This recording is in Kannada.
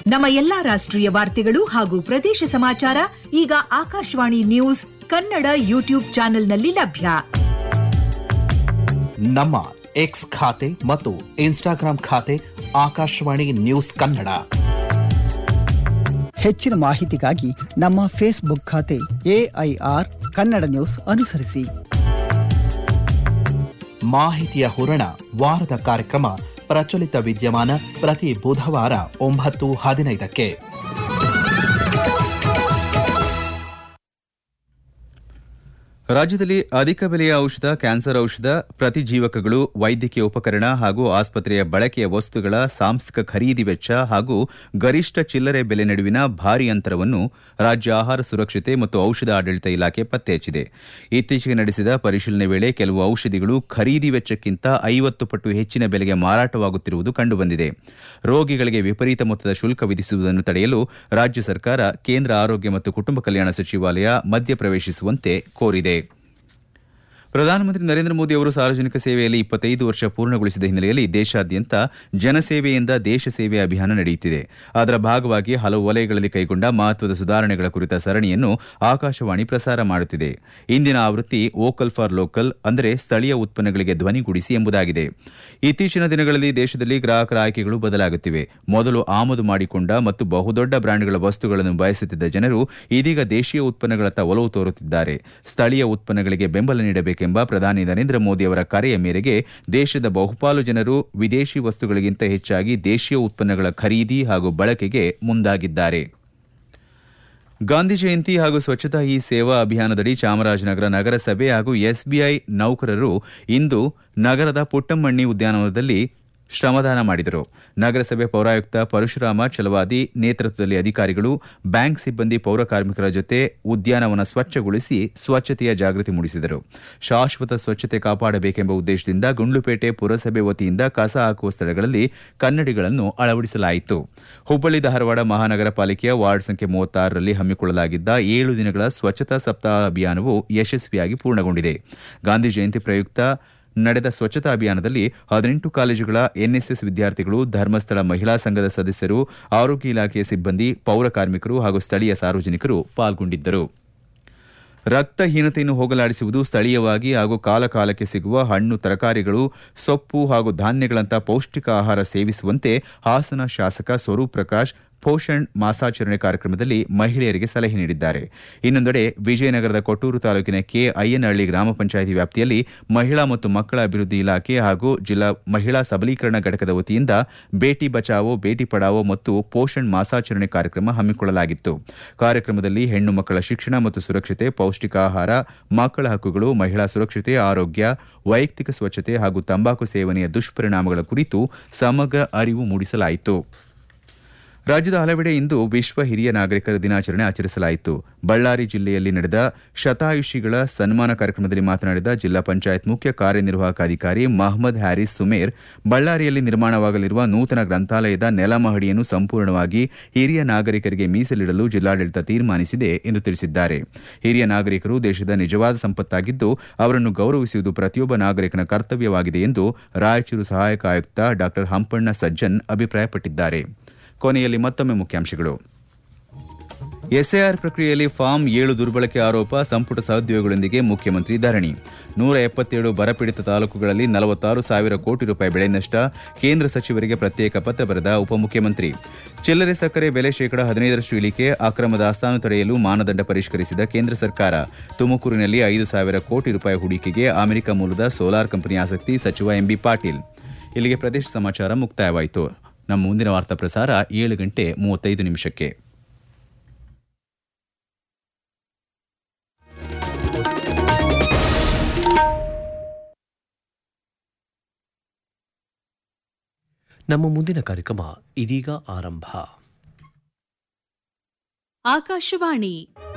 ನಮ್ಮ ಎಲ್ಲಾ ರಾಷ್ಟ್ರೀಯ ವಾರ್ತೆಗಳು ಹಾಗೂ ಪ್ರದೇಶ ಸಮಾಚಾರ ಈಗ ಆಕಾಶವಾಣಿ ನ್ಯೂಸ್ ಕನ್ನಡ ಯೂಟ್ಯೂಬ್ ಚಾನೆಲ್ನಲ್ಲಿ ಲಭ್ಯ ನಮ್ಮ ಎಕ್ಸ್ ಖಾತೆ ಮತ್ತು ಇನ್ಸ್ಟಾಗ್ರಾಂ ಖಾತೆ ಆಕಾಶವಾಣಿ ನ್ಯೂಸ್ ಕನ್ನಡ ಹೆಚ್ಚಿನ ಮಾಹಿತಿಗಾಗಿ ನಮ್ಮ ಫೇಸ್ಬುಕ್ ಖಾತೆ ಎಐಆರ್ ಕನ್ನಡ ನ್ಯೂಸ್ ಅನುಸರಿಸಿ ಮಾಹಿತಿಯ ಹೂರಣ ವಾರದ ಕಾರ್ಯಕ್ರಮ ಪ್ರಚಲಿತ ವಿದ್ಯಮಾನ ಪ್ರತಿ ಬುಧವಾರ ಒಂಬತ್ತು ಹದಿನೈದಕ್ಕೆ ರಾಜ್ಯದಲ್ಲಿ ಅಧಿಕ ಬೆಲೆಯ ಔಷಧ ಕ್ಯಾನ್ಸರ್ ಔಷಧ ಪ್ರತಿಜೀವಕಗಳು ವೈದ್ಯಕೀಯ ಉಪಕರಣ ಹಾಗೂ ಆಸ್ಪತ್ರೆಯ ಬಳಕೆಯ ವಸ್ತುಗಳ ಸಾಂಸ್ಥಿಕ ಖರೀದಿ ವೆಚ್ಚ ಹಾಗೂ ಗರಿಷ್ಠ ಚಿಲ್ಲರೆ ಬೆಲೆ ನಡುವಿನ ಭಾರಿ ಅಂತರವನ್ನು ರಾಜ್ಯ ಆಹಾರ ಸುರಕ್ಷತೆ ಮತ್ತು ಔಷಧ ಆಡಳಿತ ಇಲಾಖೆ ಪತ್ತೆ ಹಚ್ಚಿದೆ ಇತ್ತೀಚೆಗೆ ನಡೆಸಿದ ಪರಿಶೀಲನೆ ವೇಳೆ ಕೆಲವು ಔಷಧಿಗಳು ಖರೀದಿ ವೆಚ್ಚಕ್ಕಿಂತ ಐವತ್ತು ಪಟ್ಟು ಹೆಚ್ಚಿನ ಬೆಲೆಗೆ ಮಾರಾಟವಾಗುತ್ತಿರುವುದು ಕಂಡುಬಂದಿದೆ ರೋಗಿಗಳಿಗೆ ವಿಪರೀತ ಮೊತ್ತದ ಶುಲ್ಕ ವಿಧಿಸುವುದನ್ನು ತಡೆಯಲು ರಾಜ್ಯ ಸರ್ಕಾರ ಕೇಂದ್ರ ಆರೋಗ್ಯ ಮತ್ತು ಕುಟುಂಬ ಕಲ್ಯಾಣ ಸಚಿವಾಲಯ ಮಧ್ಯಪ್ರವೇಶಿಸುವಂತೆ ಕೋರಿದೆ ಪ್ರಧಾನಮಂತ್ರಿ ನರೇಂದ್ರ ಮೋದಿ ಅವರು ಸಾರ್ವಜನಿಕ ಸೇವೆಯಲ್ಲಿ ಇಪ್ಪತ್ತೈದು ವರ್ಷ ಪೂರ್ಣಗೊಳಿಸಿದ ಹಿನ್ನೆಲೆಯಲ್ಲಿ ದೇಶಾದ್ಯಂತ ಜನಸೇವೆಯಿಂದ ದೇಶ ಸೇವೆ ಅಭಿಯಾನ ನಡೆಯುತ್ತಿದೆ ಅದರ ಭಾಗವಾಗಿ ಹಲವು ವಲಯಗಳಲ್ಲಿ ಕೈಗೊಂಡ ಮಹತ್ವದ ಸುಧಾರಣೆಗಳ ಕುರಿತ ಸರಣಿಯನ್ನು ಆಕಾಶವಾಣಿ ಪ್ರಸಾರ ಮಾಡುತ್ತಿದೆ ಇಂದಿನ ಆವೃತ್ತಿ ವೋಕಲ್ ಫಾರ್ ಲೋಕಲ್ ಅಂದರೆ ಸ್ಥಳೀಯ ಉತ್ಪನ್ನಗಳಿಗೆ ಧ್ವನಿಗೂಡಿಸಿ ಎಂಬುದಾಗಿದೆ ಇತ್ತೀಚಿನ ದಿನಗಳಲ್ಲಿ ದೇಶದಲ್ಲಿ ಗ್ರಾಹಕರ ಆಯ್ಕೆಗಳು ಬದಲಾಗುತ್ತಿವೆ ಮೊದಲು ಆಮದು ಮಾಡಿಕೊಂಡ ಮತ್ತು ಬಹುದೊಡ್ಡ ಬ್ರ್ಯಾಂಡ್ಗಳ ವಸ್ತುಗಳನ್ನು ಬಯಸುತ್ತಿದ್ದ ಜನರು ಇದೀಗ ದೇಶೀಯ ಉತ್ಪನ್ನಗಳತ್ತ ಒಲವು ತೋರುತ್ತಿದ್ದಾರೆ ಸ್ಥಳೀಯ ಉತ್ಪನ್ನಗಳಿಗೆ ಬೆಂಬಲ ನೀಡಬೇಕೆಂಬ ಪ್ರಧಾನಿ ನರೇಂದ್ರ ಮೋದಿ ಅವರ ಕರೆಯ ಮೇರೆಗೆ ದೇಶದ ಬಹುಪಾಲು ಜನರು ವಿದೇಶಿ ವಸ್ತುಗಳಿಗಿಂತ ಹೆಚ್ಚಾಗಿ ದೇಶೀಯ ಉತ್ಪನ್ನಗಳ ಖರೀದಿ ಹಾಗೂ ಬಳಕೆಗೆ ಮುಂದಾಗಿದ್ದಾರೆ ಗಾಂಧಿ ಜಯಂತಿ ಹಾಗೂ ಸ್ವಚ್ಛತಾ ಹಿ ಸೇವಾ ಅಭಿಯಾನದಡಿ ಚಾಮರಾಜನಗರ ನಗರಸಭೆ ಹಾಗೂ ಎಸ್ಬಿಐ ನೌಕರರು ಇಂದು ನಗರದ ಪುಟ್ಟಮ್ಮಣ್ಣಿ ಉದ್ಯಾನವನದಲ್ಲಿ ಶ್ರಮದಾನ ಮಾಡಿದರು ನಗರಸಭೆ ಪೌರಾಯುಕ್ತ ಪರಶುರಾಮ ಛಲವಾದಿ ನೇತೃತ್ವದಲ್ಲಿ ಅಧಿಕಾರಿಗಳು ಬ್ಯಾಂಕ್ ಸಿಬ್ಬಂದಿ ಪೌರ ಕಾರ್ಮಿಕರ ಜೊತೆ ಉದ್ಯಾನವನ ಸ್ವಚ್ಛಗೊಳಿಸಿ ಸ್ವಚ್ಛತೆಯ ಜಾಗೃತಿ ಮೂಡಿಸಿದರು ಶಾಶ್ವತ ಸ್ವಚ್ಛತೆ ಕಾಪಾಡಬೇಕೆಂಬ ಉದ್ದೇಶದಿಂದ ಗುಂಡ್ಲುಪೇಟೆ ಪುರಸಭೆ ವತಿಯಿಂದ ಕಸ ಹಾಕುವ ಸ್ಥಳಗಳಲ್ಲಿ ಕನ್ನಡಿಗಳನ್ನು ಅಳವಡಿಸಲಾಯಿತು ಹುಬ್ಬಳ್ಳಿ ಧಾರವಾಡ ಮಹಾನಗರ ಪಾಲಿಕೆಯ ವಾರ್ಡ್ ಸಂಖ್ಯೆ ಮೂವತ್ತಾರರಲ್ಲಿ ಹಮ್ಮಿಕೊಳ್ಳಲಾಗಿದ್ದ ಏಳು ದಿನಗಳ ಸ್ವಚ್ಛತಾ ಸಪ್ತಾಹ ಅಭಿಯಾನವು ಯಶಸ್ವಿಯಾಗಿ ಪೂರ್ಣಗೊಂಡಿದೆ ಗಾಂಧಿ ಜಯಂತಿ ಪ್ರಯುಕ್ತ ನಡೆದ ಸ್ವಚ್ಛತಾ ಅಭಿಯಾನದಲ್ಲಿ ಹದಿನೆಂಟು ಕಾಲೇಜುಗಳ ಎನ್ಎಸ್ಎಸ್ ವಿದ್ಯಾರ್ಥಿಗಳು ಧರ್ಮಸ್ಥಳ ಮಹಿಳಾ ಸಂಘದ ಸದಸ್ಯರು ಆರೋಗ್ಯ ಇಲಾಖೆಯ ಸಿಬ್ಬಂದಿ ಪೌರ ಕಾರ್ಮಿಕರು ಹಾಗೂ ಸ್ಥಳೀಯ ಸಾರ್ವಜನಿಕರು ಪಾಲ್ಗೊಂಡಿದ್ದರು ರಕ್ತಹೀನತೆಯನ್ನು ಹೋಗಲಾಡಿಸುವುದು ಸ್ಥಳೀಯವಾಗಿ ಹಾಗೂ ಕಾಲಕಾಲಕ್ಕೆ ಸಿಗುವ ಹಣ್ಣು ತರಕಾರಿಗಳು ಸೊಪ್ಪು ಹಾಗೂ ಧಾನ್ಯಗಳಂಥ ಪೌಷ್ಟಿಕ ಆಹಾರ ಸೇವಿಸುವಂತೆ ಹಾಸನ ಶಾಸಕ ಸ್ವರೂಪ್ ಪ್ರಕಾಶ್ ಪೋಷಣ್ ಮಾಸಾಚರಣೆ ಕಾರ್ಯಕ್ರಮದಲ್ಲಿ ಮಹಿಳೆಯರಿಗೆ ಸಲಹೆ ನೀಡಿದ್ದಾರೆ ಇನ್ನೊಂದೆಡೆ ವಿಜಯನಗರದ ಕೊಟ್ಟೂರು ತಾಲೂಕಿನ ಕೆ ಅಯ್ಯನಹಳ್ಳಿ ಗ್ರಾಮ ಪಂಚಾಯಿತಿ ವ್ಯಾಪ್ತಿಯಲ್ಲಿ ಮಹಿಳಾ ಮತ್ತು ಮಕ್ಕಳ ಅಭಿವೃದ್ಧಿ ಇಲಾಖೆ ಹಾಗೂ ಜಿಲ್ಲಾ ಮಹಿಳಾ ಸಬಲೀಕರಣ ಘಟಕದ ವತಿಯಿಂದ ಬೇಟಿ ಬಚಾವೋ ಬೇಟಿ ಪಡಾವೋ ಮತ್ತು ಪೋಷಣ್ ಮಾಸಾಚರಣೆ ಕಾರ್ಯಕ್ರಮ ಹಮ್ಮಿಕೊಳ್ಳಲಾಗಿತ್ತು ಕಾರ್ಯಕ್ರಮದಲ್ಲಿ ಹೆಣ್ಣು ಮಕ್ಕಳ ಶಿಕ್ಷಣ ಮತ್ತು ಸುರಕ್ಷತೆ ಪೌಷ್ಟಿಕ ಆಹಾರ ಮಕ್ಕಳ ಹಕ್ಕುಗಳು ಮಹಿಳಾ ಸುರಕ್ಷತೆ ಆರೋಗ್ಯ ವೈಯಕ್ತಿಕ ಸ್ವಚ್ಛತೆ ಹಾಗೂ ತಂಬಾಕು ಸೇವನೆಯ ದುಷ್ಪರಿಣಾಮಗಳ ಕುರಿತು ಸಮಗ್ರ ಅರಿವು ಮೂಡಿಸಲಾಯಿತು ರಾಜ್ಯದ ಹಲವೆಡೆ ಇಂದು ವಿಶ್ವ ಹಿರಿಯ ನಾಗರಿಕರ ದಿನಾಚರಣೆ ಆಚರಿಸಲಾಯಿತು ಬಳ್ಳಾರಿ ಜಿಲ್ಲೆಯಲ್ಲಿ ನಡೆದ ಶತಾಯುಷಿಗಳ ಸನ್ಮಾನ ಕಾರ್ಯಕ್ರಮದಲ್ಲಿ ಮಾತನಾಡಿದ ಜಿಲ್ಲಾ ಪಂಚಾಯತ್ ಮುಖ್ಯ ಕಾರ್ಯನಿರ್ವಾಹಕ ಅಧಿಕಾರಿ ಮಹಮ್ಮದ್ ಹ್ಯಾರಿಸ್ ಸುಮೇರ್ ಬಳ್ಳಾರಿಯಲ್ಲಿ ನಿರ್ಮಾಣವಾಗಲಿರುವ ನೂತನ ಗ್ರಂಥಾಲಯದ ನೆಲಮಹಡಿಯನ್ನು ಸಂಪೂರ್ಣವಾಗಿ ಹಿರಿಯ ನಾಗರಿಕರಿಗೆ ಮೀಸಲಿಡಲು ಜಿಲ್ಲಾಡಳಿತ ತೀರ್ಮಾನಿಸಿದೆ ಎಂದು ತಿಳಿಸಿದ್ದಾರೆ ಹಿರಿಯ ನಾಗರಿಕರು ದೇಶದ ನಿಜವಾದ ಸಂಪತ್ತಾಗಿದ್ದು ಅವರನ್ನು ಗೌರವಿಸುವುದು ಪ್ರತಿಯೊಬ್ಬ ನಾಗರಿಕನ ಕರ್ತವ್ಯವಾಗಿದೆ ಎಂದು ರಾಯಚೂರು ಸಹಾಯಕ ಆಯುಕ್ತ ಡಾ ಹಂಪಣ್ಣ ಸಜ್ಜನ್ ಅಭಿಪ್ರಾಯಪಟ್ಟಿದ್ದಾರೆ ಕೊನೆಯಲ್ಲಿ ಮತ್ತೊಮ್ಮೆ ಮುಖ್ಯಾಂಶಗಳು ಎಸ್ಐಆರ್ ಪ್ರಕ್ರಿಯೆಯಲ್ಲಿ ಫಾರ್ಮ್ ಏಳು ದುರ್ಬಳಕೆ ಆರೋಪ ಸಂಪುಟ ಸಹೋದ್ಯೋಗಿಗಳೊಂದಿಗೆ ಮುಖ್ಯಮಂತ್ರಿ ಧರಣಿ ನೂರ ಎಪ್ಪತ್ತೇಳು ಬರಪೀಡಿತ ತಾಲೂಕುಗಳಲ್ಲಿ ನಲವತ್ತಾರು ಸಾವಿರ ಕೋಟಿ ರೂಪಾಯಿ ಬೆಳೆ ನಷ್ಟ ಕೇಂದ್ರ ಸಚಿವರಿಗೆ ಪ್ರತ್ಯೇಕ ಪತ್ರ ಬರೆದ ಉಪಮುಖ್ಯಮಂತ್ರಿ ಚಿಲ್ಲರೆ ಸಕ್ಕರೆ ಬೆಲೆ ಶೇಕಡಾ ಹದಿನೈದರಷ್ಟು ಇಳಿಕೆ ಅಕ್ರಮ ದಾಸ್ತಾನು ತಡೆಯಲು ಮಾನದಂಡ ಪರಿಷ್ಕರಿಸಿದ ಕೇಂದ್ರ ಸರ್ಕಾರ ತುಮಕೂರಿನಲ್ಲಿ ಐದು ಸಾವಿರ ಕೋಟಿ ರೂಪಾಯಿ ಹೂಡಿಕೆಗೆ ಅಮೆರಿಕ ಮೂಲದ ಸೋಲಾರ್ ಕಂಪನಿ ಆಸಕ್ತಿ ಸಚಿವ ಎಂಬಿ ಪಾಟೀಲ್ ಇಲ್ಲಿಗೆ ಪ್ರದೇಶ ಸಮಾಚಾರ ಮುಕ್ತಾಯವಾಯಿತು ನಮ್ಮ ಮುಂದಿನ ವಾರ್ತಾ ಪ್ರಸಾರ ಏಳು ಗಂಟೆ ಮೂವತ್ತೈದು ನಿಮಿಷಕ್ಕೆ ನಮ್ಮ ಮುಂದಿನ ಕಾರ್ಯಕ್ರಮ ಇದೀಗ ಆರಂಭ ಆಕಾಶವಾಣಿ